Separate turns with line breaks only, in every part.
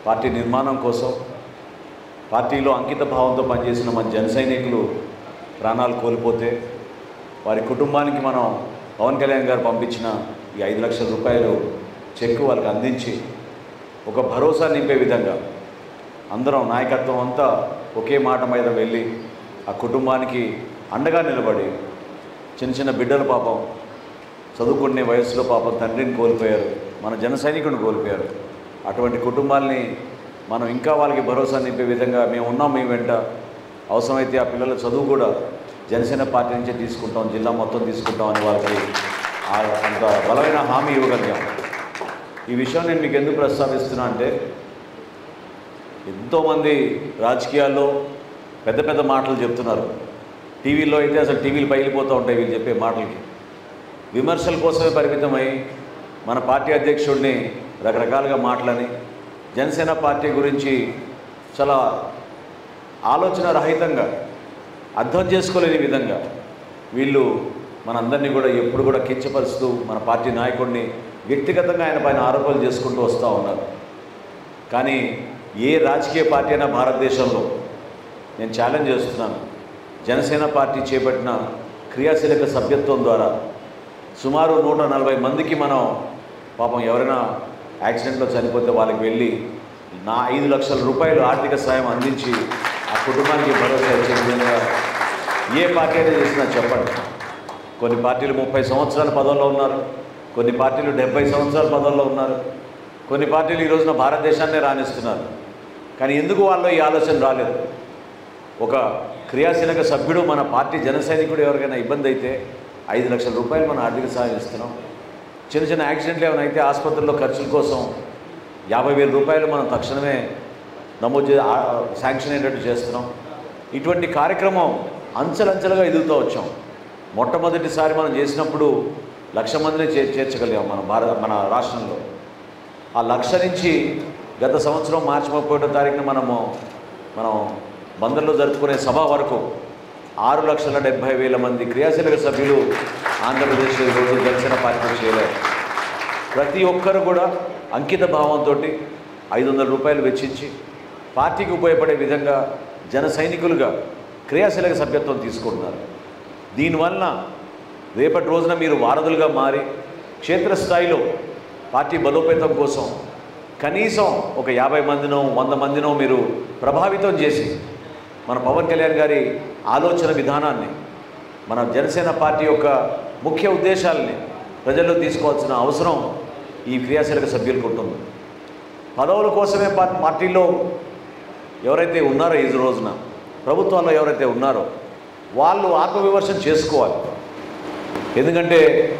Party నిర్మాణం కోసం పార్టీలో అంకిత భావంతో పనిచేసిన మన జన సైనికులు ప్రాణాలు కోల్పోతే వారి కుటుంబానికి మనం పవన్ కళ్యాణ్ గారు పంపించిన ఈ ఐదు లక్షల రూపాయలు చెక్ వాళ్ళకి అందించి ఒక భరోసా నింపే విధంగా అందరం నాయకత్వం అంతా ఒకే మాట మీద వెళ్ళి ఆ కుటుంబానికి అండగా నిలబడి చిన్న చిన్న బిడ్డల పాపం చదువుకునే వయసులో పాపం తండ్రిని కోల్పోయారు మన జన సైనికుడిని కోల్పోయారు అటువంటి కుటుంబాల్ని మనం ఇంకా వాళ్ళకి భరోసా నింపే విధంగా మేము ఉన్నాం మీ వెంట అవసరమైతే ఆ పిల్లల చదువు కూడా జనసేన పార్టీ నుంచే తీసుకుంటాం జిల్లా మొత్తం తీసుకుంటాం అని వాళ్ళకి ఆ- అంత బలమైన హామీ ఇవ్వగలిగాం ఈ విషయం నేను మీకు ఎందుకు ప్రస్తావిస్తున్నా అంటే ఎంతోమంది రాజకీయాల్లో పెద్ద పెద్ద మాటలు చెప్తున్నారు టీవీలో అయితే అసలు టీవీలు పగిలిపోతూ ఉంటాయి వీళ్ళు చెప్పే మాటలకి విమర్శల కోసమే పరిమితమై మన పార్టీ అధ్యక్షుడిని రకరకాలుగా మాటలని జనసేన పార్టీ గురించి చాలా ఆలోచన రహితంగా అర్థం చేసుకోలేని విధంగా వీళ్ళు మనందరినీ కూడా ఎప్పుడు కూడా కించపరుస్తూ మన పార్టీ నాయకుడిని వ్యక్తిగతంగా ఆయన పైన ఆరోపణలు చేసుకుంటూ వస్తూ ఉన్నారు కానీ ఏ రాజకీయ పార్టీ అయినా భారతదేశంలో నేను ఛాలెంజ్ చేస్తున్నాను జనసేన పార్టీ చేపట్టిన క్రియాశీలక సభ్యత్వం ద్వారా సుమారు నూట నలభై మందికి మనం పాపం ఎవరైనా యాక్సిడెంట్లో చనిపోతే వాళ్ళకి వెళ్ళి నా ఐదు లక్షల రూపాయలు ఆర్థిక సాయం అందించి ఆ కుటుంబానికి భరోసా ఇచ్చే విధంగా ఏ పార్టీ అయినా చేసినా చెప్పండి కొన్ని పార్టీలు ముప్పై సంవత్సరాల పదవుల్లో ఉన్నారు కొన్ని పార్టీలు డెబ్బై సంవత్సరాల పదవుల్లో ఉన్నారు కొన్ని పార్టీలు ఈ రోజున భారతదేశాన్నే రాణిస్తున్నారు కానీ ఎందుకు వాళ్ళు ఈ ఆలోచన రాలేదు ఒక క్రియాశీలక సభ్యుడు మన పార్టీ జన సైనికుడు ఎవరికైనా ఇబ్బంది అయితే ఐదు లక్షల రూపాయలు మనం ఆర్థిక సాయం ఇస్తున్నాం చిన్న చిన్న యాక్సిడెంట్లు ఏమైనా అయితే ఆసుపత్రుల్లో ఖర్చుల కోసం యాభై వేల రూపాయలు మనం తక్షణమే నమోదు చే ఆ- శాంక్షన్ అయ్యేటట్టు చేస్తున్నాం ఇటువంటి కార్యక్రమం అంచెలంచెలుగా ఎదుగుతూ వచ్చాం మొట్టమొదటిసారి మనం చేసినప్పుడు లక్ష మందిని చే చేర్చగలిగాం మన భారత మన రాష్ట్రంలో ఆ లక్ష నుంచి గత సంవత్సరం మార్చి ముప్పై ఒకటో తారీఖున మనము మనం బందర్లో జరుపుకునే సభ వరకు ఆరు లక్షల డెబ్భై వేల మంది క్రియాశీలక సభ్యులు ఆంధ్రప్రదేశ్లో ఈరోజు జనసేన పార్టీ చేయలేరు ప్రతి ఒక్కరు కూడా అంకిత భావంతో ఐదు వందల రూపాయలు వెచ్చించి పార్టీకి ఉపయోగపడే విధంగా జన సైనికులుగా క్రియాశీలక సభ్యత్వం తీసుకుంటున్నారు దీనివలన రేపటి రోజున మీరు వారధులుగా మారి క్షేత్రస్థాయిలో పార్టీ బలోపేతం కోసం కనీసం ఒక యాభై మందినో వంద మందినో మీరు ప్రభావితం చేసి మన పవన్ కళ్యాణ్ గారి ఆలోచన విధానాన్ని మన జనసేన పార్టీ యొక్క ముఖ్య ఉద్దేశాలని ప్రజల్లో తీసుకోవాల్సిన అవసరం ఈ క్రియాశీలక సభ్యులకు ఉంటుంది పదవుల కోసమే పా- పార్టీలో ఎవరైతే ఉన్నారో ఈ రోజున ప్రభుత్వాల్లో ఎవరైతే ఉన్నారో వాళ్ళు ఆత్మవిమర్శన చేసుకోవాలి ఎందుకంటే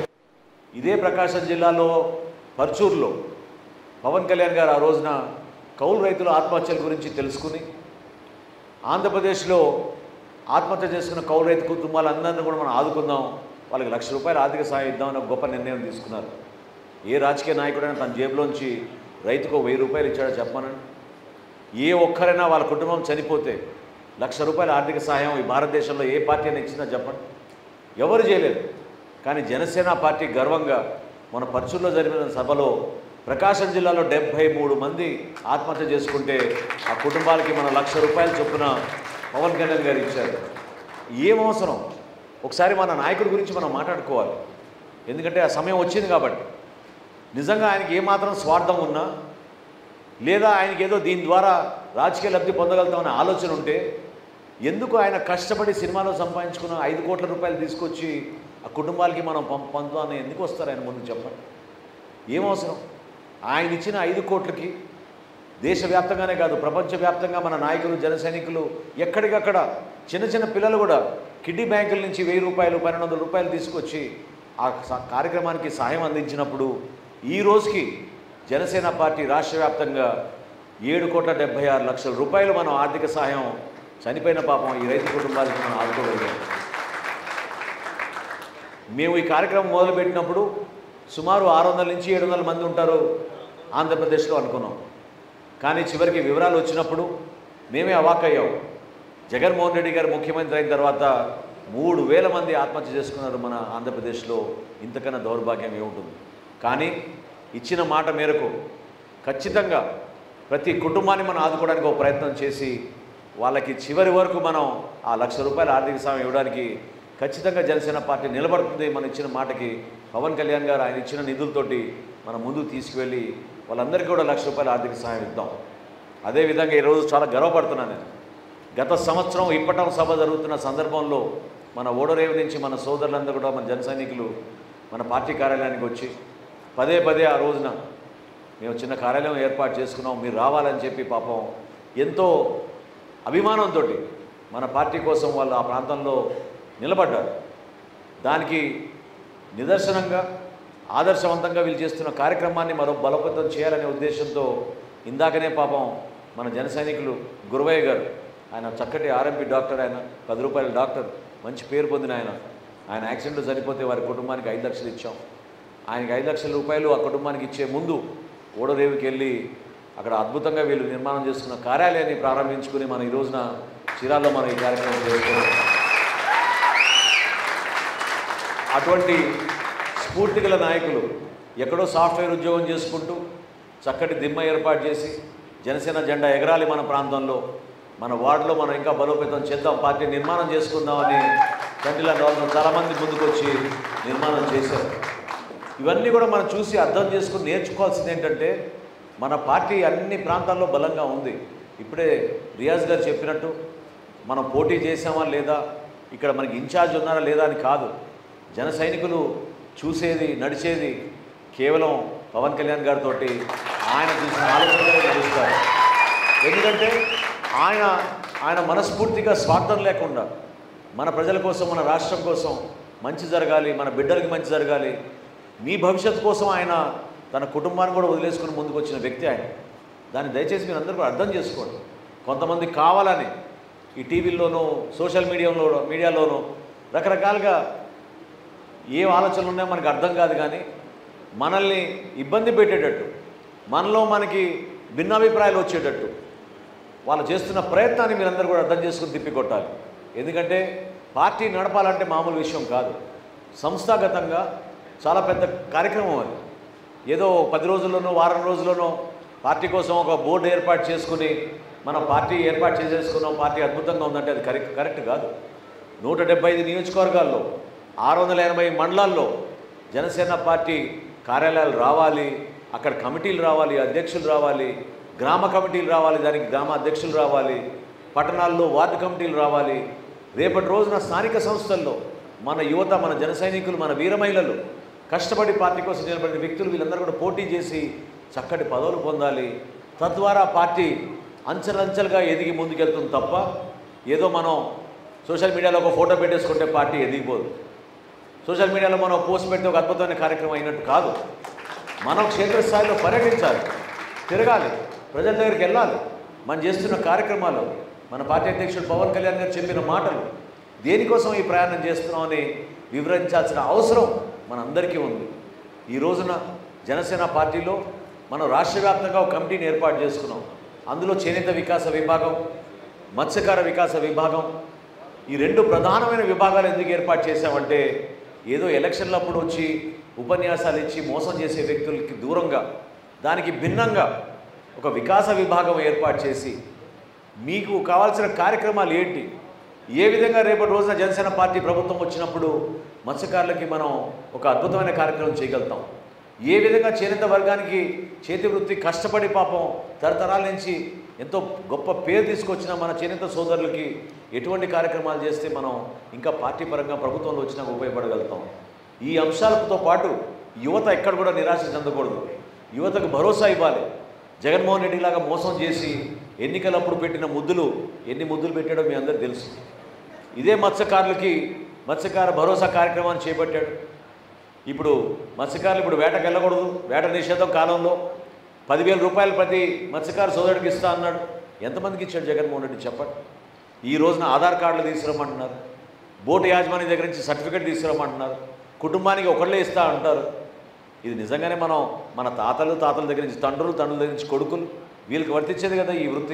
ఇదే ప్రకాశం జిల్లాలో పర్చూరులో పవన్ కళ్యాణ్ గారు ఆ రోజున కౌలు రైతుల ఆత్మహత్యల గురించి తెలుసుకుని ఆంధ్రప్రదేశ్లో ఆత్మహత్య చేసుకున్న కౌలు రైతు కుటుంబాలందరినీ కూడా మనం ఆదుకుందాం వాళ్ళకి లక్ష రూపాయలు ఆర్థిక సాయం ఇద్దామని ఒక గొప్ప నిర్ణయం తీసుకున్నారు ఏ రాజకీయ నాయకుడైనా తన జేబులోంచి రైతుకు వెయ్యి రూపాయలు ఇచ్చాడో చెప్పమనండి ఏ ఒక్కరైనా వాళ్ళ కుటుంబం చనిపోతే లక్ష రూపాయల ఆర్థిక సహాయం ఈ భారతదేశంలో ఏ పార్టీ అయినా ఇచ్చిందో చెప్పండి ఎవరు చేయలేరు కానీ జనసేన పార్టీ గర్వంగా మన పర్చుల్లో జరిగిన సభలో ప్రకాశం జిల్లాలో డెబ్భై మూడు మంది ఆత్మహత్య చేసుకుంటే ఆ కుటుంబాలకి మన లక్ష రూపాయల చొప్పున పవన్ కళ్యాణ్ గారు ఇచ్చారు ఏం అవసరం ఒకసారి మన నాయకుడి గురించి మనం మాట్లాడుకోవాలి ఎందుకంటే ఆ సమయం వచ్చింది కాబట్టి నిజంగా ఆయనకి ఏమాత్రం స్వార్థం ఉన్నా లేదా ఆయనకి ఏదో దీని ద్వారా రాజకీయ లబ్ధి పొందగలుగుతామనే ఆలోచన ఉంటే ఎందుకు ఆయన కష్టపడి సినిమాలో సంపాదించుకున్న ఐదు కోట్ల రూపాయలు తీసుకొచ్చి ఆ కుటుంబాలకి మనం పం పంపుదామని ఎందుకు వస్తారు ఆయన ముందు చెప్పండి ఏం అవసరం ఆయన ఇచ్చిన ఐదు కోట్లకి దేశవ్యాప్తంగానే కాదు ప్రపంచవ్యాప్తంగా మన నాయకులు జన సైనికులు ఎక్కడికక్కడ చిన్న చిన్న పిల్లలు కూడా కిడ్నీ బ్యాంకుల నుంచి వెయ్యి రూపాయలు పన్నెండు వందల రూపాయలు తీసుకొచ్చి ఆ స- కార్యక్రమానికి సహాయం అందించినప్పుడు ఈ రోజుకి జనసేన పార్టీ రాష్ట్ర వ్యాప్తంగా ఏడు కోట్ల డెబ్బై ఆరు లక్షల రూపాయలు మనం ఆర్థిక సహాయం చనిపోయిన పాపం ఈ రైతు కుటుంబాలకు మనం ఆదుకోగలిగాం మేము ఈ కార్యక్రమం మొదలుపెట్టినప్పుడు సుమారు ఆరు వందల నుంచి ఏడు వందల మంది ఉంటారు ఆంధ్రప్రదేశ్లో అనుకున్నాం కానీ చివరికి వివరాలు వచ్చినప్పుడు మేమే అవాక్కయ్యాం జగన్మోహన్ రెడ్డి గారు ముఖ్యమంత్రి అయిన తర్వాత మూడు వేల మంది ఆత్మహత్య చేసుకున్నారు మన ఆంధ్రప్రదేశ్లో ఇంతకన్నా దౌర్భాగ్యం ఏముంటుంది కానీ ఇచ్చిన మాట మేరకు ఖచ్చితంగా ప్రతి కుటుంబాన్ని మనం ఆదుకోవడానికి ఒక ప్రయత్నం చేసి వాళ్ళకి చివరి వరకు మనం ఆ లక్ష రూపాయల ఆర్థిక సాయం ఇవ్వడానికి ఖచ్చితంగా జనసేన పార్టీ నిలబడుతుంది మనం ఇచ్చిన మాటకి పవన్ కళ్యాణ్ గారు ఆయన ఇచ్చిన నిధులతోటి మనం ముందుకు తీసుకువెళ్ళి వాళ్ళందరికీ కూడా లక్ష రూపాయల ఆర్థిక సహాయం ఇద్దాం అదేవిధంగా ఈరోజు చాలా గర్వపడుతున్నాను నేను గత సంవత్సరం ఇప్పటం సభ జరుగుతున్న సందర్భంలో మన ఓడరేవు నుంచి మన సోదరులందరూ కూడా మన జన సైనికులు మన పార్టీ కార్యాలయానికి వచ్చి పదే పదే ఆ రోజున మేము చిన్న కార్యాలయం ఏర్పాటు చేసుకున్నాం మీరు రావాలని చెప్పి పాపం ఎంతో అభిమానంతో మన పార్టీ కోసం వాళ్ళు ఆ ప్రాంతంలో నిలబడ్డారు దానికి నిదర్శనంగా ఆదర్శవంతంగా వీళ్ళు చేస్తున్న కార్యక్రమాన్ని మరో బలోపేతం చేయాలనే ఉద్దేశంతో ఇందాకనే పాపం మన జన సైనికులు గురువయ్య గారు ఆయన చక్కటి ఆర్ఎంపీ డాక్టర్ ఆయన పది రూపాయల డాక్టర్ మంచి పేరు పొందిన ఆయన ఆయన యాక్సిడెంట్లో చనిపోతే వారి కుటుంబానికి ఐదు లక్షలు ఇచ్చాం ఆయనకి ఐదు లక్షల రూపాయలు ఆ కుటుంబానికి ఇచ్చే ముందు ఓడరేవుకి వెళ్ళి అక్కడ అద్భుతంగా వీళ్ళు నిర్మాణం చేసుకున్న కార్యాలయాన్ని ప్రారంభించుకుని మనం ఈ రోజున చీరాల్లో మనం ఈ కార్యక్రమం చేసుకున్నాం అటువంటి స్ఫూర్తి గల నాయకులు ఎక్కడో సాఫ్ట్వేర్ ఉద్యోగం చేసుకుంటూ చక్కటి దిమ్మ ఏర్పాటు చేసి జనసేన జెండా ఎగరాలి మన ప్రాంతంలో మన వార్డులో మనం ఇంకా బలోపేతం చేద్దాం పార్టీ నిర్మాణం చేసుకుందామని కంటిలా వాళ్ళు చాలామంది ముందుకొచ్చి నిర్మాణం చేశారు ఇవన్నీ కూడా మనం చూసి అర్థం చేసుకుని నేర్చుకోవాల్సింది ఏంటంటే మన పార్టీ అన్ని ప్రాంతాల్లో బలంగా ఉంది ఇప్పుడే రియాజ్ గారు చెప్పినట్టు మనం పోటీ చేసామా లేదా ఇక్కడ మనకి ఇన్ఛార్జ్ ఉన్నారా లేదా అని కాదు జన సైనికులు చూసేది నడిచేది కేవలం పవన్ కళ్యాణ్ గారితో ఆయన చూసిన ఆలోచనలే నడుస్తారు ఎందుకంటే ఆయన ఆయన మనస్ఫూర్తిగా స్వార్థం లేకుండా మన ప్రజల కోసం మన రాష్ట్రం కోసం మంచి జరగాలి మన బిడ్డలకి మంచి జరగాలి మీ భవిష్యత్తు కోసం ఆయన తన కుటుంబాన్ని కూడా వదిలేసుకుని ముందుకు వచ్చిన వ్యక్తి ఆయన దాన్ని దయచేసి మీరు అందరూ కూడా అర్థం చేసుకోండి కొంతమంది కావాలని ఈ టీవీల్లోనూ సోషల్ మీడియాలో మీడియాలోనూ రకరకాలుగా ఏ ఆలోచనలు ఉన్నాయో మనకు అర్థం కాదు కానీ మనల్ని ఇబ్బంది పెట్టేటట్టు మనలో మనకి భిన్నాభిప్రాయాలు వచ్చేటట్టు వాళ్ళు చేస్తున్న ప్రయత్నాన్ని మీరందరూ కూడా అర్థం చేసుకుని తిప్పికొట్టాలి ఎందుకంటే పార్టీ నడపాలంటే మామూలు విషయం కాదు సంస్థాగతంగా చాలా పెద్ద కార్యక్రమం అది ఏదో పది రోజుల్లోనో వారం రోజుల్లోనో పార్టీ కోసం ఒక బోర్డు ఏర్పాటు చేసుకుని మనం పార్టీ ఏర్పాటు చేసేసుకున్నాం పార్టీ అద్భుతంగా ఉందంటే అది కరెక్ట్ కరెక్ట్ కాదు నూట డెబ్బై ఐదు నియోజకవర్గాల్లో ఆరు వందల ఎనభై మండలాల్లో జనసేన పార్టీ కార్యాలయాలు రావాలి అక్కడ కమిటీలు రావాలి అధ్యక్షులు రావాలి గ్రామ కమిటీలు రావాలి దానికి గ్రామ అధ్యక్షులు రావాలి పట్టణాల్లో వార్డు కమిటీలు రావాలి రేపటి రోజున స్థానిక సంస్థల్లో మన యువత మన జన సైనికులు మన వీర మహిళలు కష్టపడి పార్టీ కోసం నిలబడిన వ్యక్తులు వీళ్ళందరూ కూడా పోటీ చేసి చక్కటి పదవులు పొందాలి తద్వారా పార్టీ అంచెలంచెలుగా ఎదిగి ముందుకెళ్తుంది తప్ప ఏదో మనం సోషల్ మీడియాలో ఒక ఫోటో పెట్టేసుకుంటే పార్టీ ఎదిగిపోదు సోషల్ మీడియాలో మనం పోస్ట్ పెడితే ఒక అద్భుతమైన కార్యక్రమం అయినట్టు కాదు మనం క్షేత్రస్థాయిలో పర్యటించాలి తిరగాలి ప్రజల దగ్గరికి వెళ్ళాలి మనం చేస్తున్న కార్యక్రమాలు మన పార్టీ అధ్యక్షుడు పవన్ కళ్యాణ్ గారు చెప్పిన మాటలు దేనికోసం ఈ ప్రయాణం చేస్తున్నామని వివరించాల్సిన అవసరం మనందరికీ ఉంది ఈ రోజున జనసేన పార్టీలో మనం రాష్ట్ర వ్యాప్తంగా ఒక కమిటీని ఏర్పాటు చేసుకున్నాం అందులో చేనేత వికాస విభాగం మత్స్యకార వికాస విభాగం ఈ రెండు ప్రధానమైన విభాగాలు ఎందుకు ఏర్పాటు చేశామంటే ఏదో ఎలక్షన్లప్పుడు వచ్చి ఉపన్యాసాలు ఇచ్చి మోసం చేసే వ్యక్తులకి దూరంగా దానికి భిన్నంగా ఒక వికాస విభాగం ఏర్పాటు చేసి మీకు కావాల్సిన కార్యక్రమాలు ఏంటి ఏ విధంగా రేపటి రోజున జనసేన పార్టీ ప్రభుత్వం వచ్చినప్పుడు మత్స్యకారులకి మనం ఒక అద్భుతమైన కార్యక్రమం చేయగలుగుతాం ఏ విధంగా చేనేత వర్గానికి చేతి వృత్తి కష్టపడి పాపం తరతరాల నుంచి ఎంతో గొప్ప పేరు తీసుకొచ్చిన మన చేనేత సోదరులకి ఎటువంటి కార్యక్రమాలు చేస్తే మనం ఇంకా పార్టీ పరంగా ప్రభుత్వంలో వచ్చినా ఉపయోగపడగలుగుతాం ఈ అంశాలతో పాటు యువత ఎక్కడ కూడా నిరాశ చెందకూడదు యువతకు భరోసా ఇవ్వాలి జగన్మోహన్ రెడ్డి లాగా మోసం చేసి ఎన్నికలప్పుడు పెట్టిన ముద్దులు ఎన్ని ముద్దులు పెట్టాడో మీ అందరికీ తెలుసు ఇదే మత్స్యకారులకి మత్స్యకార భరోసా కార్యక్రమాన్ని చేపట్టాడు ఇప్పుడు మత్స్యకారులు ఇప్పుడు వేటకు వెళ్ళకూడదు వేట నిషేధం కాలంలో పదివేల రూపాయలు ప్రతి మత్స్యకారు సోదరుడికి ఇస్తా అన్నాడు ఎంతమందికి ఇచ్చాడు జగన్మోహన్ రెడ్డి చెప్పండి ఈ రోజున ఆధార్ కార్డులు తీసుకురమ్మంటున్నారు బోటు యాజమాని దగ్గర నుంచి సర్టిఫికేట్ తీసుకురమ్మంటున్నారు కుటుంబానికి ఒకళ్ళే ఇస్తా అంటారు ఇది నిజంగానే మనం మన తాతలు తాతల దగ్గర నుంచి తండ్రులు తండ్రుల దగ్గర నుంచి కొడుకులు వీళ్ళకి వర్తించేది కదా ఈ వృత్తి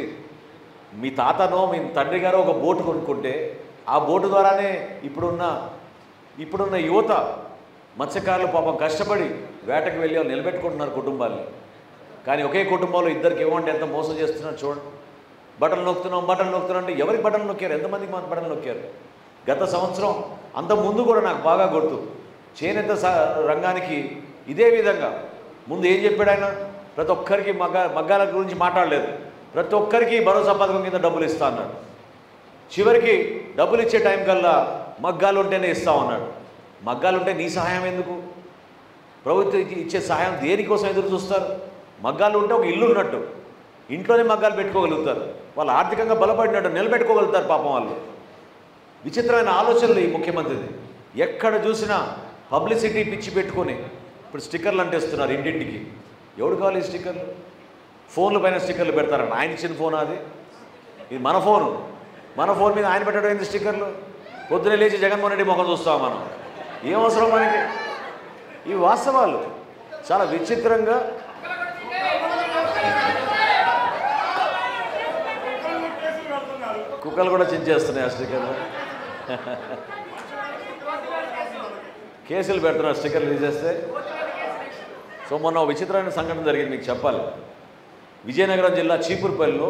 మీ తాతనో మీ తండ్రి గారో ఒక బోటు కొనుక్కుంటే ఆ బోటు ద్వారానే ఇప్పుడున్న ఇప్పుడున్న యువత మత్స్యకారులు పాపం కష్టపడి వేటకు వెళ్ళి వాళ్ళు నిలబెట్టుకుంటున్నారు కుటుంబాన్ని కానీ ఒకే కుటుంబంలో ఇద్దరికి ఇవ్వండి ఎంత మోసం చేస్తున్నారు చూడండి బటన్ నొక్కుతున్నాం బటన్ నొక్కుతున్నాం అంటే ఎవరికి బటన్ నొక్కారు ఎంతమందికి మన బటన్ నొక్కారు గత సంవత్సరం అంత ముందు కూడా నాకు బాగా గుర్తు చేనేత స- రంగానికి ఇదే విధంగా ముందు ఏం చెప్పాడు ఆయన ప్రతి ఒక్కరికి మగ్గ మగ్గాల గురించి మాట్లాడలేదు ప్రతి ఒక్కరికి భరోసా పథకం కింద డబ్బులు ఇస్తా అన్నాడు చివరికి డబ్బులు ఇచ్చే టైం కల్లా మగ్గాలు ఉంటేనే ఇస్తామన్నాడు మగ్గాలు ఉంటే నీ సహాయం ఎందుకు ప్రభుత్వం ఇచ్చి- ఇచ్చే సహాయం దేనికోసం ఎదురు చూస్తారు మగ్గాలు ఉంటే ఒక ఇల్లు ఉన్నట్టు ఇంట్లోనే మగ్గాలు పెట్టుకోగలుగుతారు వాళ్ళు ఆర్థికంగా బలపడినట్టు నిలబెట్టుకోగలుగుతారు పాపం వాళ్ళు విచిత్రమైన ఆలోచనలు ఈ ముఖ్యమంత్రిది ఎక్కడ చూసినా పబ్లిసిటీ పిచ్చి పెట్టుకొని ఇప్పుడు స్టిక్కర్లు అంటేస్తున్నారు ఇంటింటికి ఎవడు కావాలి ఈ స్టిక్కర్లు ఫోన్ల పైన స్టిక్కర్లు పెడతారన్న ఆయన ఇచ్చిన ఫోన్ అది ఇది మన ఫోను మన ఫోన్ మీద ఆయన పెట్టడం ఏంది స్టిక్కర్లు పొద్దున లేచి జగన్మోహన్ రెడ్డి ముఖం చూస్తాం మనం ఏం అవసరం మనకి ఇవి వాస్తవాలు చాలా విచిత్రంగా కుక్కలు కూడా చించేస్తున్నాయి ఆ స్టిక్కర్లు కేసులు పెడుతున్నారు స్టిక్కర్లు తీసేస్తే సో మొన్న ఒక విచిత్రమైన సంఘటన జరిగింది మీకు చెప్పాలి విజయనగరం జిల్లా చీపురుపల్లిలో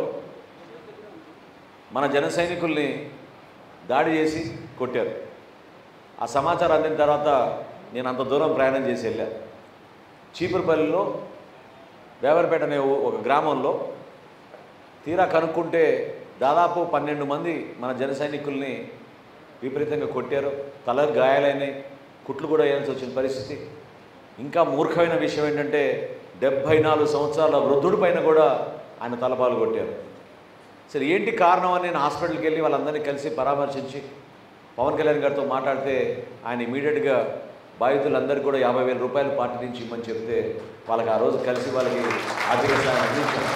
మన జన సైనికుల్ని దాడి చేసి కొట్టారు ఆ సమాచారం అందిన తర్వాత నేను అంత దూరం ప్రయాణం చేసి వెళ్ళా చీపురుపల్లిలో వేవరపేట అనే ఓ- ఒక గ్రామంలో తీరా కనుక్కుంటే దాదాపు పన్నెండు మంది మన జన సైనికుల్ని విపరీతంగా కొట్టారు తల గాయాలైనాయి కుట్లు కూడా వేయాల్సి వచ్చిన పరిస్థితి ఇంకా మూర్ఖమైన విషయం ఏంటంటే డెబ్భై నాలుగు సంవత్సరాల వృద్ధుడి పైన కూడా ఆయన తలపాలు కొట్టారు సరే ఏంటి కారణం అని నేను హాస్పిటల్కి వెళ్ళి వాళ్ళందరినీ కలిసి పరామర్శించి పవన్ కళ్యాణ్ గారితో మాట్లాడితే ఆయన ఇమీడియట్గా బాధితులందరికీ కూడా యాభై వేల రూపాయలు పార్టీ నుంచి ఇమ్మని చెప్తే వాళ్ళకి ఆ రోజు కలిసి వాళ్ళకి ఆర్థిక సాయం అందించాను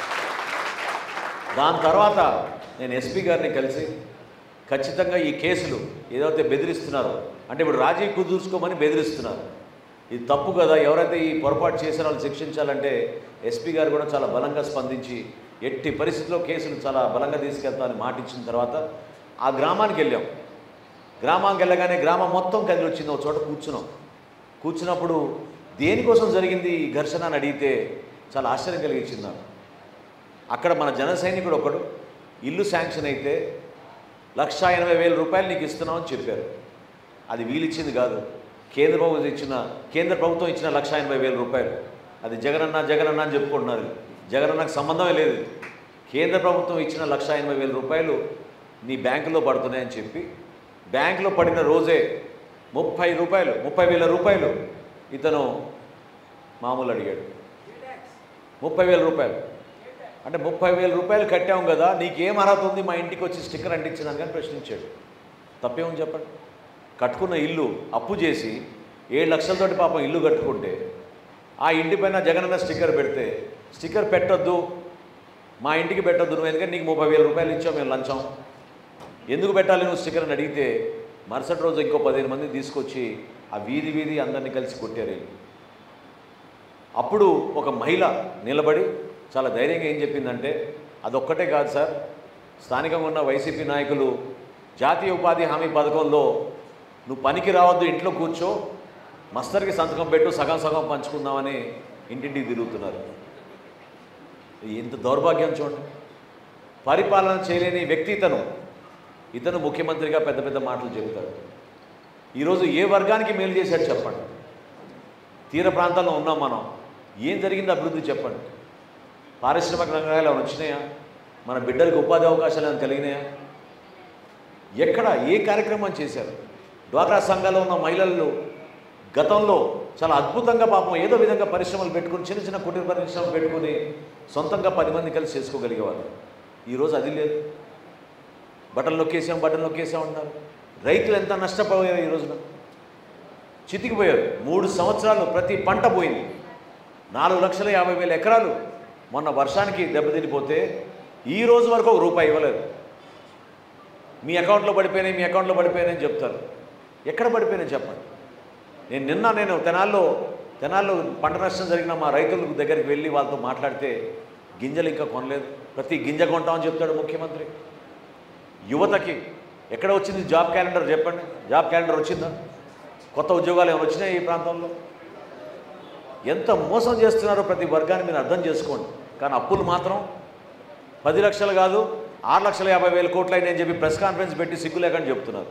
దాని తర్వాత నేను ఎస్పీ గారిని కలిసి ఖచ్చితంగా ఈ కేసులు ఏదైతే బెదిరిస్తున్నారో అంటే ఇప్పుడు రాజీ కుదుర్చుకోమని బెదిరిస్తున్నారు ఇది తప్పు కదా ఎవరైతే ఈ పొరపాటు చేసిన వాళ్ళు శిక్షించాలంటే ఎస్పీ గారు కూడా చాలా బలంగా స్పందించి ఎట్టి పరిస్థితుల్లో కేసులు చాలా బలంగా తీసుకెళ్తామని మాట ఇచ్చిన తర్వాత ఆ గ్రామానికి వెళ్ళాం గ్రామానికి వెళ్ళగానే గ్రామం మొత్తం కదిలి వచ్చింది ఒక చోట కూర్చున్నాం కూర్చున్నప్పుడు దేనికోసం జరిగింది ఈ ఘర్షణ అని అడిగితే చాలా ఆశ్చర్యం కలిగించింది నాకు అక్కడ మన జన సైనికుడు ఒకడు ఇల్లు శాంక్షన్ అయితే లక్షా ఎనభై వేల రూపాయలు నీకు ఇస్తున్నామని చెప్పారు అది వీలిచ్చింది కాదు కేంద్ర ప్రభుత్వం ఇచ్చిన కేంద్ర ప్రభుత్వం ఇచ్చిన లక్షా ఎనభై వేల రూపాయలు అది జగనన్న జగనన్న అని చెప్పుకుంటున్నారు జగనన్నకు సంబంధమే లేదు కేంద్ర ప్రభుత్వం ఇచ్చిన లక్షా ఎనభై వేల రూపాయలు నీ బ్యాంకులో పడుతున్నాయని చెప్పి బ్యాంకులో పడిన రోజే ముప్పై రూపాయలు ముప్పై వేల రూపాయలు ఇతను మామూలు అడిగాడు ముప్పై వేల రూపాయలు అంటే ముప్పై వేల రూపాయలు కట్టాం కదా నీకేం అర్హత ఉంది మా ఇంటికి వచ్చి స్టిక్కర్ అంటించినాను కానీ ప్రశ్నించాడు తప్పేమని చెప్పండి కట్టుకున్న ఇల్లు అప్పు చేసి ఏడు లక్షలతోటి పాపం ఇల్లు కట్టుకుంటే ఆ ఇంటి పైన జగనన్న స్టిక్కర్ పెడితే స్టిక్కర్ పెట్టొద్దు మా ఇంటికి పెట్టొద్దు నువ్వు ఎందుకంటే నీకు ముప్పై వేల రూపాయలు ఇచ్చావు మేము లంచం ఎందుకు పెట్టాలి నువ్వు స్టిక్కర్ అని అడిగితే మరుసటి రోజు ఇంకో పదిహేను మంది తీసుకొచ్చి ఆ వీధి వీధి అందరినీ కలిసి కొట్టారు వీళ్ళు. అప్పుడు ఒక మహిళ నిలబడి చాలా ధైర్యంగా ఏం చెప్పిందంటే అదొక్కటే కాదు సార్ స్థానికంగా ఉన్న వైసీపీ నాయకులు జాతీయ ఉపాధి హామీ పథకంలో నువ్వు పనికి రావద్దు ఇంట్లో కూర్చో మస్తర్కి సంతకం పెట్టు సగం సగం పంచుకుందామని ఇంటింటికి తిరుగుతున్నారు ఎంత దౌర్భాగ్యం చూడండి పరిపాలన చేయలేని వ్యక్తి ఇతను ఇతను ముఖ్యమంత్రిగా పెద్ద పెద్ద మాటలు చెబుతాడు ఈరోజు ఏ వర్గానికి మేలు చేశాడు చెప్పండి తీర ప్రాంతాల్లో ఉన్నాం మనం ఏం జరిగింది అభివృద్ధి చెప్పండి పారిశ్రామిక రంగాలు ఏమైనా వచ్చినాయా మన బిడ్డలకు ఉపాధి అవకాశాలు ఏమైనా కలిగినాయా ఎక్కడ ఏ కార్యక్రమం చేశారు డ్వాక్రా సంఘాల్లో ఉన్న మహిళలు గతంలో చాలా అద్భుతంగా పాపం ఏదో విధంగా పరిశ్రమలు పెట్టుకుని చిన్న చిన్న కుటీర పరిశ్రమలు పెట్టుకుని సొంతంగా పది మంది కలిసి చేసుకోగలిగేవారు ఈరోజు అది లేదు బట్టలు నొక్కేసాం బట్టలు నొక్కేసాం అంటున్నారు రైతులు ఎంత నష్టపోయారు ఈ రోజున చితికిపోయారు మూడు సంవత్సరాలు ప్రతి పంట పోయింది నాలుగు లక్షల యాభై వేల ఎకరాలు మొన్న వర్షానికి దెబ్బతినిపోతే ఈ రోజు వరకు ఒక రూపాయి ఇవ్వలేదు మీ అకౌంట్లో పడిపోయినాయి మీ అకౌంట్లో పడిపోయినాయి అని చెప్తారు ఎక్కడ పడిపోయినాయి చెప్పండి నేను నిన్న నేను తెనాల్లో తెనాల్లో పంట నష్టం జరిగిన మా రైతుల దగ్గరికి వెళ్ళి వాళ్ళతో మాట్లాడితే గింజలు ఇంకా కొనలేదు ప్రతి గింజ కొంటామని చెప్తాడు ముఖ్యమంత్రి యువతకి ఎక్కడ వచ్చింది జాబ్ క్యాలెండర్ చెప్పండి జాబ్ క్యాలెండర్ వచ్చిందా కొత్త ఉద్యోగాలు ఏమైనా వచ్చినాయి ఈ ప్రాంతంలో ఎంత మోసం చేస్తున్నారో ప్రతి వర్గాన్ని మీరు అర్థం చేసుకోండి కానీ అప్పులు మాత్రం పది లక్షలు కాదు ఆరు లక్షల యాభై వేల కోట్లు అయినాయని చెప్పి ప్రెస్ కాన్ఫరెన్స్ పెట్టి సిగ్గు లేకుండా చెప్తున్నారు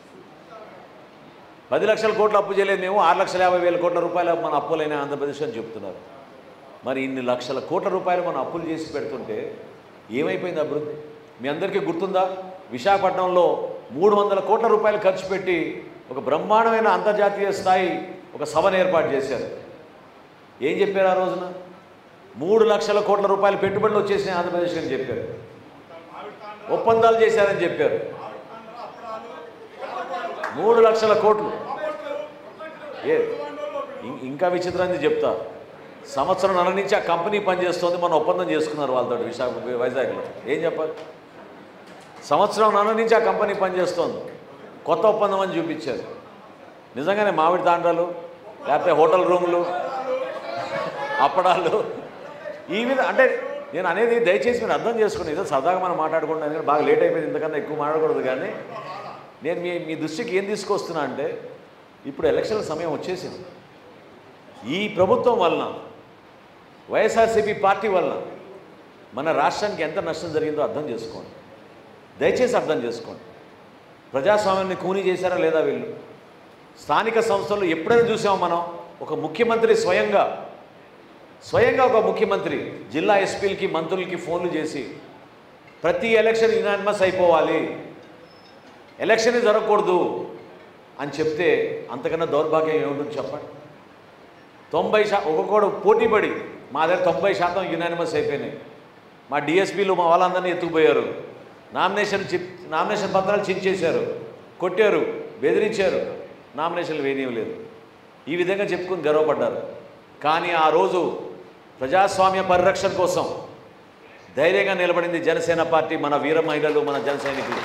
పది లక్షల కోట్లు అప్పు చేయలేదు మేము ఆరు లక్షల యాభై వేల కోట్ల రూపాయల మన అప్పులైన ఆంధ్రప్రదేశ్ అని చెప్తున్నారు మరి ఇన్ని లక్షల కోట్ల రూపాయలు మనం అప్పులు చేసి పెడుతుంటే ఏమైపోయింది అభివృద్ధి మీ అందరికీ గుర్తుందా విశాఖపట్నంలో మూడు వందల కోట్ల రూపాయలు ఖర్చు పెట్టి ఒక బ్రహ్మాండమైన అంతర్జాతీయ స్థాయి ఒక సభను ఏర్పాటు చేశారు ఏం చెప్పారు ఆ రోజున మూడు లక్షల కోట్ల రూపాయల పెట్టుబడులు వచ్చేసినాయి ఆంధ్రప్రదేశ్ అని చెప్పారు ఒప్పందాలు చేశారని చెప్పారు మూడు లక్షల కోట్లు ఏ ఇం- ఇంకా విచిత్రాన్ని చెప్తా సంవత్సరం నెల నుంచి ఆ కంపెనీ పనిచేస్తుంది మనం ఒప్పందం చేసుకున్నారు వాళ్ళతో విశాఖ వైజాగ్లో ఏం చెప్పాలి సంవత్సరం నెల నుంచి ఆ కంపెనీ పనిచేస్తోంది కొత్త ఒప్పందం అని చూపించారు నిజంగానే మామిడి తాండ్రాలు లేకపోతే హోటల్ రూములు అప్పడాలు ఈ విధ అంటే నేను అనేది దయచేసి మీరు అర్థం చేసుకుని ఏదో సరదాగా మనం మాట్లాడుకుంటాం ఎందుకంటే బాగా లేట్ అయిపోయింది ఇంతకన్నా ఎక్కువ మాట్లాడకూడదు కానీ నేను మీ మీ దృష్టికి ఏం తీసుకొస్తున్నా అంటే ఇప్పుడు ఎలక్షన్ల సమయం వచ్చేసింది ఈ ప్రభుత్వం వలన వైఎస్ఆర్సీపీ పార్టీ వలన మన రాష్ట్రానికి ఎంత నష్టం జరిగిందో అర్థం చేసుకోండి దయచేసి అర్థం చేసుకోండి ప్రజాస్వామ్యాన్ని కూనీ చేశారా లేదా వీళ్ళు స్థానిక సంస్థలు ఎప్పుడైనా చూసామో మనం ఒక ముఖ్యమంత్రి స్వయంగా స్వయంగా ఒక ముఖ్యమంత్రి జిల్లా ఎస్పీలకి మంత్రులకి ఫోన్లు చేసి ప్రతి ఎలక్షన్ యునానిమస్ అయిపోవాలి ఎలక్షన్ జరగకూడదు అని చెప్తే అంతకన్నా దౌర్భాగ్యం ఏముంటుంది చెప్పండి తొంభై శా ఒక్కొక్కడు పోటీపడి మా దగ్గర తొంభై శాతం యునానిమస్ అయిపోయినాయి మా డిఎస్పీలు మా వాళ్ళందరినీ ఎత్తుకుపోయారు నామినేషన్ చి నామినేషన్ పత్రాలు చించేశారు కొట్టారు బెదిరించారు నామినేషన్లు వేయనివ్వలేదు ఈ విధంగా చెప్పుకుని గర్వపడ్డారు కానీ ఆ రోజు ప్రజాస్వామ్య పరిరక్షణ కోసం ధైర్యంగా నిలబడింది జనసేన పార్టీ మన వీర మహిళలు మన జన సైనికులు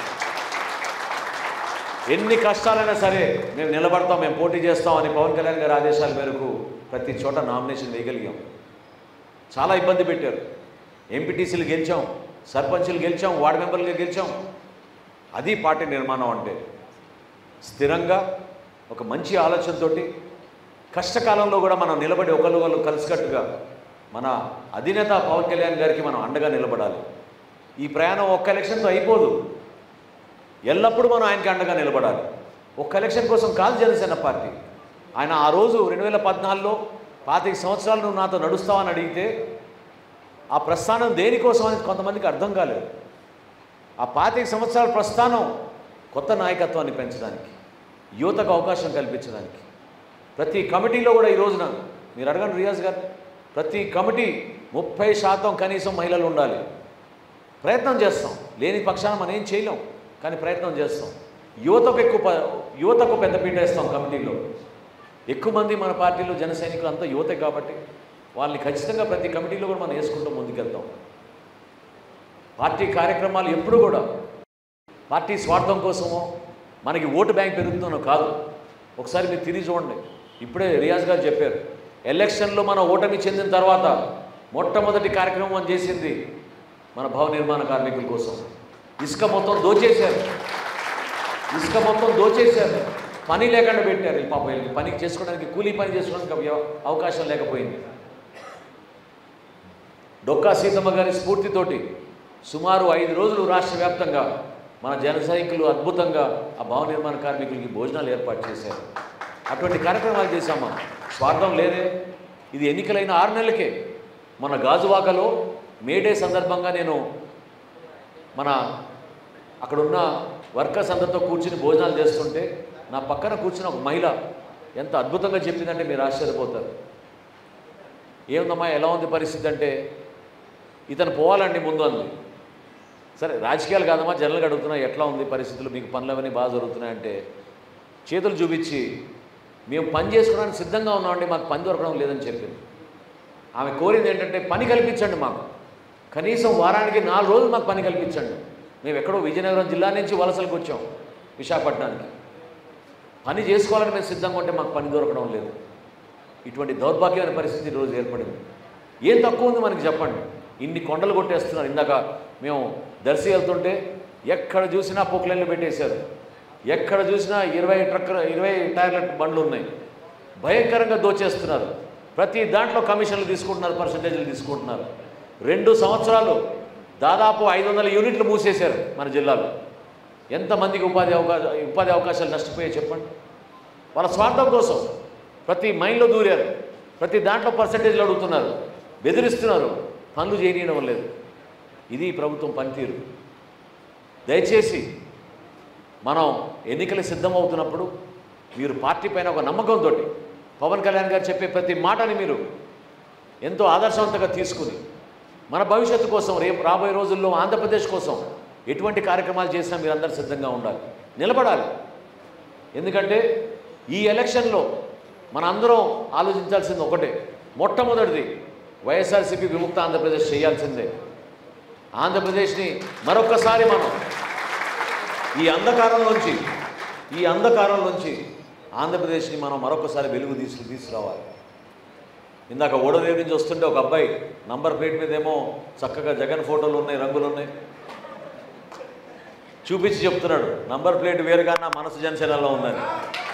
ఎన్ని కష్టాలైనా సరే మేము నిలబడతాం మేము పోటీ చేస్తాం అని పవన్ కళ్యాణ్ గారి ఆదేశాల మేరకు ప్రతి చోట నామినేషన్ వేయగలిగాం చాలా ఇబ్బంది పెట్టారు ఎంపీటీసీలు గెలిచాం సర్పంచులు గెలిచాం వార్డు మెంబర్లుగా గెలిచాం అది పార్టీ నిర్మాణం అంటే స్థిరంగా ఒక మంచి ఆలోచనతోటి కష్టకాలంలో కూడా మనం నిలబడి ఒకళ్ళు ఒకళ్ళు కలిసికట్టుగా మన అధినేత పవన్ కళ్యాణ్ గారికి మనం అండగా నిలబడాలి ఈ ప్రయాణం ఒక్క ఎలక్షన్తో అయిపోదు ఎల్లప్పుడూ మనం ఆయనకి అండగా నిలబడాలి ఒక్క ఎలక్షన్ కోసం కాదు జనసేన పార్టీ ఆయన ఆ రోజు రెండు వేల పద్నాలుగులో పాతిక సంవత్సరాలు నువ్వు నాతో నడుస్తావని అడిగితే ఆ ప్రస్థానం దేనికోసం అని కొంతమందికి అర్థం కాలేదు ఆ పాతిక సంవత్సరాల ప్రస్థానం కొత్త నాయకత్వాన్ని పెంచడానికి యువతకు అవకాశం కల్పించడానికి ప్రతి కమిటీలో కూడా ఈ రోజున మీరు అడగండి రియాజ్ గారు ప్రతి కమిటీ ముప్పై శాతం కనీసం మహిళలు ఉండాలి ప్రయత్నం చేస్తాం లేని పక్షాన మనం ఏం చేయలేం కానీ ప్రయత్నం చేస్తాం యువతకు ఎక్కువ ప- యువతకు పెద్దపీట వేస్తాం కమిటీలో ఎక్కువ మంది మన పార్టీలో జన సైనికులు అంతా యువతే కాబట్టి వాళ్ళని ఖచ్చితంగా ప్రతి కమిటీలో కూడా మనం వేసుకుంటూ ముందుకెళ్తాం పార్టీ కార్యక్రమాలు ఎప్పుడు కూడా పార్టీ స్వార్థం కోసమో మనకి ఓటు బ్యాంక్ పెరుగుతుందనో కాదు ఒకసారి మీరు తిరిగి చూడండి ఇప్పుడే రియాజ్ గారు చెప్పారు ఎలక్షన్లో మన ఓటమి చెందిన తర్వాత మొట్టమొదటి కార్యక్రమం అని చేసింది మన భవన నిర్మాణ కార్మికుల కోసం ఇసుక మొత్తం దోచేశారు ఇసుక మొత్తం దోచేశారు పని లేకుండా పెట్టారు ఈ పాప వీళ్ళకి పని చేసుకోవడానికి కూలీ పని చేసుకోవడానికి అవ- అవకాశం లేకపోయింది డొక్కా సీతమ్మ గారి స్ఫూర్తితోటి సుమారు ఐదు రోజులు రాష్ట్ర వ్యాప్తంగా మన జన సైనికులు అద్భుతంగా ఆ భవన నిర్మాణ కార్మికులకి భోజనాలు ఏర్పాటు చేశారు అటువంటి కార్యక్రమాలు చేశాం మనం స్వార్థం లేదే ఇది ఎన్నికలైన ఆరు నెలలకే మన గాజువాకలో మేడే సందర్భంగా నేను మన అక్కడున్న వర్కర్స్ అందరితో కూర్చుని భోజనాలు చేస్తుంటే నా పక్కన కూర్చున్న ఒక మహిళ ఎంత అద్భుతంగా చెప్పిందంటే మీరు ఆశ్చర్యపోతారు ఏముందమ్మా ఎలా ఉంది పరిస్థితి అంటే ఇతను పోవాలండి ముందు అంది సరే రాజకీయాలు కాదమ్మా జనరల్గా అడుగుతున్నా ఎట్లా ఉంది పరిస్థితులు మీకు పనులు అవన్నీ బాగా జరుగుతున్నాయంటే చేతులు చూపించి మేము పని చేసుకోవడానికి సిద్ధంగా ఉన్నామండి మాకు పని దొరకడం లేదని చెప్పింది ఆమె కోరింది ఏంటంటే పని కల్పించండి మాకు కనీసం వారానికి నాలుగు రోజులు మాకు పని కల్పించండి మేము ఎక్కడో విజయనగరం జిల్లా నుంచి వలసలకు వచ్చాం విశాఖపట్నానికి పని చేసుకోవాలని మేము సిద్ధంగా ఉంటే మాకు పని దొరకడం లేదు ఇటువంటి దౌర్భాగ్యమైన పరిస్థితి ఈరోజు ఏర్పడింది ఏం తక్కువ ఉంది మనకి చెప్పండి ఇన్ని కొండలు కొట్టేస్తున్నారు ఇందాక మేము దర్శి వెళ్తుంటే ఎక్కడ చూసినా పొక్లైన్లు పెట్టేశారు ఎక్కడ చూసినా ఇరవై ట్రక్ ఇరవై టైర్ల బండ్లు ఉన్నాయి భయంకరంగా దోచేస్తున్నారు ప్రతి దాంట్లో కమిషన్లు తీసుకుంటున్నారు పర్సంటేజ్లు తీసుకుంటున్నారు రెండు సంవత్సరాలు దాదాపు ఐదు వందల యూనిట్లు మూసేశారు మన జిల్లాలో ఎంతమందికి ఉపాధి అవకాశ ఉపాధి అవకాశాలు నష్టపోయాయి చెప్పండి వాళ్ళ స్వార్థం కోసం ప్రతి మైండ్లో దూరారు ప్రతి దాంట్లో పర్సంటేజ్లు అడుగుతున్నారు బెదిరిస్తున్నారు పనులు చేయనీయడం లేదు ఇది ఈ ప్రభుత్వం పనితీరు దయచేసి మనం ఎన్నికలు సిద్ధమవుతున్నప్పుడు మీరు పార్టీ పైన ఒక నమ్మకంతో పవన్ కళ్యాణ్ గారు చెప్పే ప్రతి మాటని మీరు ఎంతో ఆదర్శవంతంగా తీసుకుని మన భవిష్యత్తు కోసం రేపు రాబోయే రోజుల్లో ఆంధ్రప్రదేశ్ కోసం ఎటువంటి కార్యక్రమాలు చేసినా మీరు అందరు సిద్ధంగా ఉండాలి నిలబడాలి ఎందుకంటే ఈ ఎలక్షన్లో మన అందరం ఆలోచించాల్సింది ఒకటే మొట్టమొదటిది వైఎస్ఆర్సీపీ విముక్త ఆంధ్రప్రదేశ్ చేయాల్సిందే ఆంధ్రప్రదేశ్ని మరొక్కసారి మనం ఈ అంధకారంలోంచి ఈ అంధకారంలోంచి ఆంధ్రప్రదేశ్ని మనం మరొకసారి వెలుగు తీసుకు తీసుకురావాలి ఇందాక ఓడరేవు నుంచి వస్తుంటే ఒక అబ్బాయి నంబర్ ప్లేట్ మీద ఏమో చక్కగా జగన్ ఫోటోలు ఉన్నాయి రంగులు ఉన్నాయి చూపించి చెప్తున్నాడు నంబర్ ప్లేట్ వేరుగా నా మనసు జనసేనలో ఉందని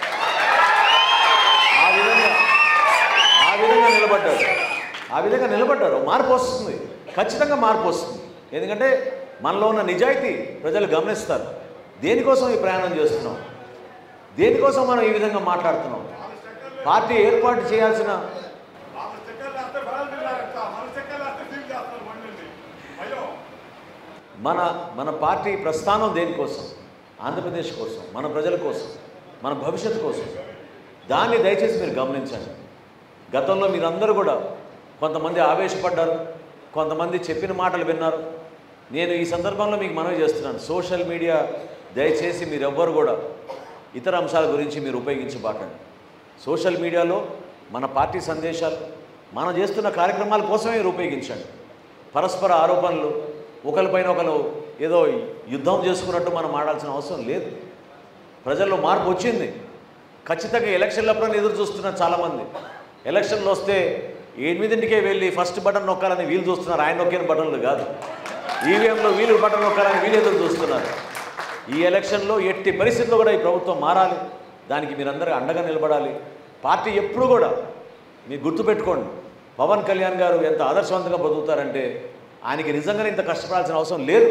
ఆ విధంగా ఆ విధంగా నిలబడ్డాడు ఆ విధంగా నిలబడ్డారు మార్పు వస్తుంది ఖచ్చితంగా మార్పు వస్తుంది ఎందుకంటే మనలో ఉన్న నిజాయితీ ప్రజలు గమనిస్తారు దేనికోసం ఈ ప్రయాణం చేస్తున్నాం దేనికోసం మనం ఈ విధంగా మాట్లాడుతున్నాం పార్టీ ఏర్పాటు చేయాల్సిన
వాళ్ళ స్టిక్కర్లు వేస్తే బరాలు తిన్నారంట మన స్టిక్కర్లు వేస్తే సీల్ చేస్తారు బండిని అయ్యో
మన మన పార్టీ ప్రస్థానం దేనికోసం ఆంధ్రప్రదేశ్ కోసం మన ప్రజల కోసం మన భవిష్యత్తు కోసం దాన్ని దయచేసి మీరు గమనించండి గతంలో మీరందరూ కూడా కొంతమంది ఆవేశపడ్డారు కొంతమంది చెప్పిన మాటలు విన్నారు నేను ఈ సందర్భంలో మీకు మనవి చేస్తున్నాను సోషల్ మీడియా దయచేసి మీరెవ్వరు కూడా ఇతర అంశాల గురించి మీరు ఉపయోగించబాకండి సోషల్ మీడియాలో మన పార్టీ సందేశాలు మనం చేస్తున్న కార్యక్రమాల కోసమే మీరు ఉపయోగించండి పరస్పర ఆరోపణలు ఒకరిపైన ఒకరు ఏదో యుద్ధం చేసుకున్నట్టు మనం ఆడాల్సిన అవసరం లేదు ప్రజల్లో మార్పు వచ్చింది ఖచ్చితంగా ఎలక్షన్లప్పుడు ఎదురు చూస్తున్నారు చాలామంది ఎలక్షన్లు వస్తే ఎనిమిదింటికే వెళ్ళి ఫస్ట్ బటన్ నొక్కాలని వీళ్ళు చూస్తున్నారు ఆయన నొక్కిన బటన్లు కాదు ఈవీఎంలో వీళ్ళు బటన్ నొక్కాలని వీళ్ళు ఎదురు చూస్తున్నారు ఈ ఎలక్షన్లో ఎట్టి పరిస్థితుల్లో కూడా ఈ ప్రభుత్వం మారాలి దానికి మీరందరూ అండగా నిలబడాలి పార్టీ ఎప్పుడు కూడా మీరు గుర్తుపెట్టుకోండి పవన్ కళ్యాణ్ గారు ఎంత ఆదర్శవంతంగా బతుకుతారంటే ఆయనకి నిజంగానే ఇంత కష్టపడాల్సిన అవసరం లేదు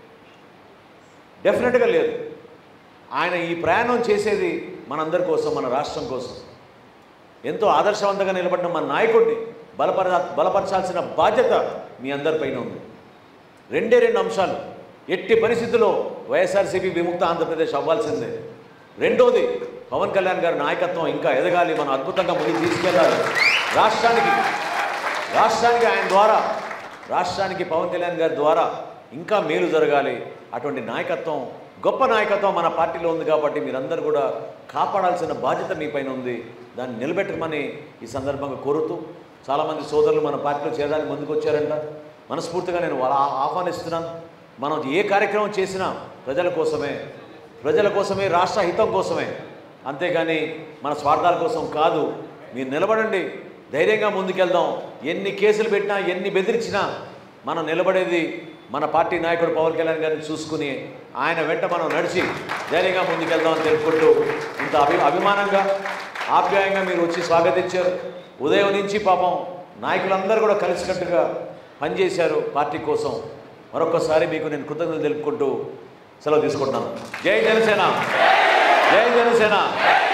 డెఫినెట్గా లేదు ఆయన ఈ ప్రయాణం చేసేది మనందరి కోసం మన రాష్ట్రం కోసం ఎంతో ఆదర్శవంతంగా నిలబడిన మన నాయకుడిని బలపర బలపరచాల్సిన బాధ్యత మీ అందరిపైన ఉంది రెండే రెండు అంశాలు ఎట్టి పరిస్థితుల్లో వైఎస్ఆర్సీపీ విముక్త ఆంధ్రప్రదేశ్ అవ్వాల్సిందే రెండోది పవన్ కళ్యాణ్ గారి నాయకత్వం ఇంకా ఎదగాలి మనం అద్భుతంగా ముందుకు తీసుకెళ్ళాలి రాష్ట్రానికి రాష్ట్రానికి ఆయన ద్వారా రాష్ట్రానికి పవన్ కళ్యాణ్ గారి ద్వారా ఇంకా మేలు జరగాలి అటువంటి నాయకత్వం గొప్ప నాయకత్వం మన పార్టీలో ఉంది కాబట్టి మీరందరూ కూడా కాపాడాల్సిన బాధ్యత మీ పైన ఉంది దాన్ని నిలబెట్టమని ఈ సందర్భంగా కోరుతూ చాలామంది సోదరులు మన పార్టీలో చేరడానికి ముందుకు వచ్చారంట మనస్ఫూర్తిగా నేను వాళ్ళ ఆహ్వానిస్తున్నాను మనం ఏ కార్యక్రమం చేసినా ప్రజల కోసమే ప్రజల కోసమే రాష్ట్ర హితం కోసమే అంతేగాని మన స్వార్థాల కోసం కాదు మీరు నిలబడండి ధైర్యంగా ముందుకెళ్దాం ఎన్ని కేసులు పెట్టినా ఎన్ని బెదిరించినా మనం నిలబడేది మన పార్టీ నాయకుడు పవన్ కళ్యాణ్ గారిని చూసుకుని ఆయన వెంట మనం నడిచి ధైర్యంగా ముందుకెళ్దామని తెలుపుకుంటూ ఇంత అభి అభిమానంగా ఆప్యాయంగా మీరు వచ్చి స్వాగతించారు ఉదయం నుంచి పాపం నాయకులందరూ కూడా కలిసికట్టుగా పనిచేశారు పార్టీ కోసం మరొకసారి మీకు నేను కృతజ్ఞతలు తెలుపుకుంటూ సెలవు తీసుకుంటున్నాను జై జనసేన జై జనసేన